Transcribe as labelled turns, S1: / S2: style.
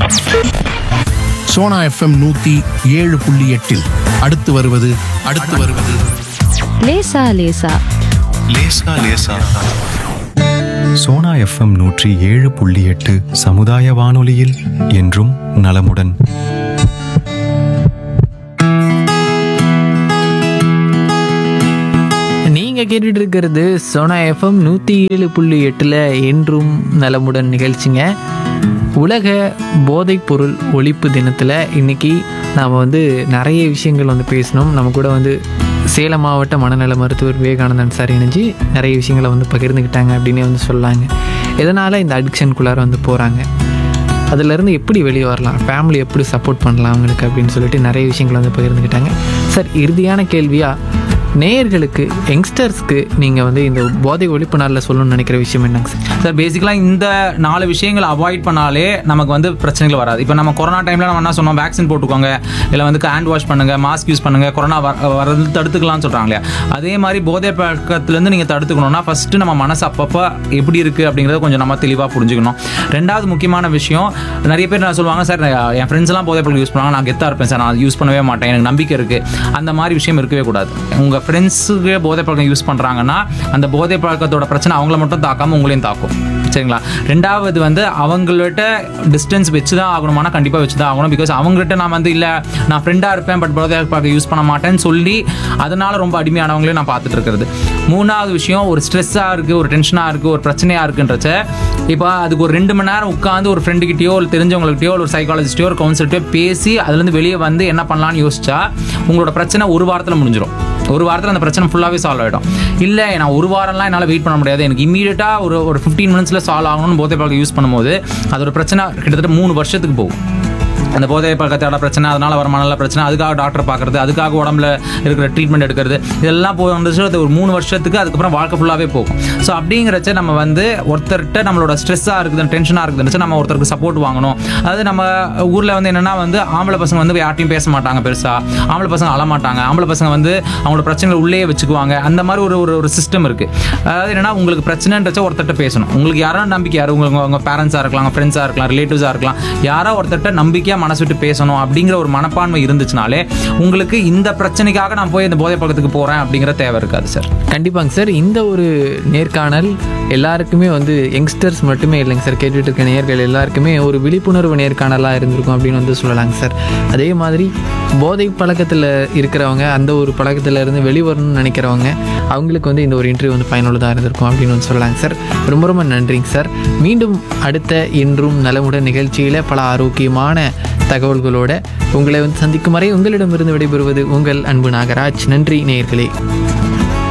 S1: Sona FM நூத்தி ஏழு புள்ளி எட்டில் அடுத்து வருவது அடுத்து வருவது
S2: லேசா லேசா
S3: லேசா லேசா சோனா எஃப்எம் நூற்றி ஏழு புள்ளி எட்டு சமுதாய வானொலியில் என்றும் நலமுடன்
S4: நீங்கள் கேட்டுட்டு இருக்கிறது சோனா எஃப்எம் நூற்றி ஏழு புள்ளி எட்டில் என்றும் நலமுடன் நிகழ்ச்சிங்க உலக போதைப் பொருள் ஒழிப்பு தினத்தில் இன்னைக்கு நாம் வந்து நிறைய விஷயங்கள் வந்து பேசணும் நம்ம கூட வந்து சேலம் மாவட்ட மனநல மருத்துவர் விவேகானந்தன் சார் இணைஞ்சு நிறைய விஷயங்களை வந்து பகிர்ந்துக்கிட்டாங்க அப்படின்னே வந்து சொல்லாங்க எதனால் இந்த அடிக்ஷனுக்குள்ளார வந்து போகிறாங்க அதிலிருந்து எப்படி வெளியே வரலாம் ஃபேமிலி எப்படி சப்போர்ட் பண்ணலாம் அவங்களுக்கு அப்படின்னு சொல்லிட்டு நிறைய விஷயங்களை வந்து பகிர்ந்துக்கிட்டாங்க சார் இறுதியான கேள்வியாக நேயர்களுக்கு யங்ஸ்டர்ஸ்க்கு நீங்கள் வந்து இந்த போதை ஒழிப்பு நாளில் சொல்லணும்னு நினைக்கிற விஷயம் என்னங்க சார்
S5: சார் பேசிக்கலாக இந்த நாலு விஷயங்களை அவாய்ட் பண்ணாலே நமக்கு வந்து பிரச்சனைகள் வராது இப்போ நம்ம கொரோனா டைமில் நம்ம என்ன சொன்னோம் வேக்சின் போட்டுக்கோங்க இல்லை வந்து ஹேண்ட் வாஷ் பண்ணுங்கள் மாஸ்க் யூஸ் பண்ணுங்கள் கொரோனா வர வரது தடுத்துக்கலாம்னு சொல்கிறாங்க இல்லையா அதே மாதிரி போதை பழக்கத்துலேருந்து நீங்கள் தடுத்துக்கணும்னா ஃபஸ்ட்டு நம்ம மனசு அப்பப்போ எப்படி இருக்குது அப்படிங்கிறத கொஞ்சம் நம்ம தெளிவாக புரிஞ்சுக்கணும் ரெண்டாவது முக்கியமான விஷயம் நிறைய பேர் நான் சொல்லுவாங்க சார் என் ஃப்ரெண்ட்ஸ் எல்லாம் போதை பழக்கம் யூஸ் பண்ணுவாங்க நான் கெத்தாக இருப்பேன் சார் நான் யூஸ் பண்ணவே மாட்டேன் எனக்கு நம்பிக்கை இருக்குது அந்த மாதிரி விஷயம் இருக்கவே கூடாது உங்கள் ஃப்ரெண்ட்ஸுக்கு போதை பழக்கம் யூஸ் பண்ணுறாங்கன்னா அந்த போதை பழக்கத்தோட பிரச்சனை அவங்கள மட்டும் தாக்காமல் உங்களையும் தாக்கும் சரிங்களா ரெண்டாவது வந்து அவங்கள்ட்ட டிஸ்டன்ஸ் வச்சு தான் ஆகணுமானா கண்டிப்பாக வச்சு தான் ஆகணும் பிகாஸ் அவங்ககிட்ட நான் வந்து இல்லை நான் ஃப்ரெண்டாக இருப்பேன் பட் போதை பழக்கம் யூஸ் பண்ண மாட்டேன்னு சொல்லி அதனால ரொம்ப அடிமையானவங்களையும் நான் பார்த்துட்டு இருக்கிறது மூணாவது விஷயம் ஒரு ஸ்ட்ரெஸ்ஸாக இருக்குது ஒரு டென்ஷனாக இருக்குது ஒரு பிரச்சனையாக இருக்குன்றச்ச இப்போ அதுக்கு ஒரு ரெண்டு மணி நேரம் உட்காந்து ஒரு ஃப்ரெண்டுக்கிட்டயோ இல்லை தெரிஞ்சவங்கள்கிட்டயோ ஒரு சைக்காலஜிஸ்டையோ ஒரு கவுன்சிலர்ட்டையோ பேசி அதுலேருந்து வெளியே வந்து என்ன பண்ணலாம்னு யோசிச்சா உங்களோட பிரச்சனை ஒரு வாரத்தில் முடிஞ்சிடும் ஒரு வாரத்தில் அந்த பிரச்சனை ஃபுல்லாகவே சால்வ் ஆகிடும் இல்லை நான் ஒரு வாரம்லாம் என்னால் வெயிட் பண்ண முடியாது எனக்கு இமீடியட்டாக ஒரு ஒரு ஃபிஃப்டீன் மினிட்ஸில் சால்வ் ஆகணும்னு போதை பழக்கம் யூஸ் பண்ணும்போது அதோட பிரச்சனை கிட்டத்தட்ட மூணு வருஷத்துக்கு போகும் அந்த போதை பழக்கத்தோட பிரச்சனை அதனால் வர மனநல பிரச்சனை அதுக்காக டாக்டர் பார்க்குறது அதுக்காக உடம்புல இருக்கிற ட்ரீட்மெண்ட் எடுக்கிறது இதெல்லாம் போய் வந்துச்சு அது ஒரு மூணு வருஷத்துக்கு அதுக்கப்புறம் வாழ்க்கை ஃபுல்லாகவே போகும் ஸோ அப்படிங்கிறச்ச நம்ம வந்து ஒருத்தர்கிட்ட நம்மளோட ஸ்ட்ரெஸ்ஸாக இருக்குது டென்ஷனாக இருக்குதுன்னு நம்ம ஒருத்தருக்கு சப்போர்ட் வாங்கணும் அதாவது நம்ம ஊரில் வந்து என்னென்னா வந்து ஆம்பளை பசங்க வந்து யார்ட்டையும் பேச மாட்டாங்க பெருசாக ஆம்பளை பசங்க அழ மாட்டாங்க ஆம்பளை பசங்க வந்து அவங்களோட பிரச்சனைகள் உள்ளே வச்சுக்குவாங்க அந்த மாதிரி ஒரு ஒரு ஒரு சிஸ்டம் இருக்குது அதாவது என்னன்னா உங்களுக்கு பிரச்சனைன்றச்ச ஒருத்தர்கிட்ட பேசணும் உங்களுக்கு யாரோ நம்பிக்கை யாரும் உங்களுக்கு உங்கள் பேரண்ட்ஸாக இருக்கலாம் ஃப்ரெண்ட்ஸாக இருக்கலாம் ரிலேட்டிவ்ஸாக இருக்கலாம் யாரோ ஒருத்தர்கிட்ட நம்பிக்கையாக மனசு விட்டு பேசணும் அப்படிங்கிற ஒரு மனப்பான்மை இருந்துச்சுனாலே உங்களுக்கு இந்த பிரச்சனைக்காக நான் போய் இந்த போதை பழக்கத்துக்கு போகிறேன் அப்படிங்கிற தேவை இருக்காது சார்
S4: கண்டிப்பாங்க சார் இந்த ஒரு நேர்காணல் எல்லாருக்குமே வந்து யங்ஸ்டர்ஸ் மட்டுமே இல்லைங்க சார் கேட்டுட்டு இருக்க நேர்கள் எல்லாருக்குமே ஒரு விழிப்புணர்வு நேர்காணலாக இருந்திருக்கும் அப்படின்னு வந்து சொல்லலாங்க சார் அதே மாதிரி போதை பழக்கத்தில் இருக்கிறவங்க அந்த ஒரு பழக்கத்தில் இருந்து வெளிவரணும்னு நினைக்கிறவங்க அவங்களுக்கு வந்து இந்த ஒரு இன்டர்வியூ வந்து பயனுள்ளதாக இருந்திருக்கும் அப்படின்னு வந்து சொல்லலாங்க சார் ரொம்ப ரொம்ப நன்றிங்க சார் மீண்டும் அடுத்த இன்றும் நலமுடன் நிகழ்ச்சியில் பல ஆரோக்கியமான தகவல்களோட உங்களை வந்து சந்திக்கும் வரை உங்களிடமிருந்து விடைபெறுவது உங்கள் அன்பு நாகராஜ் நன்றி நேயர்களே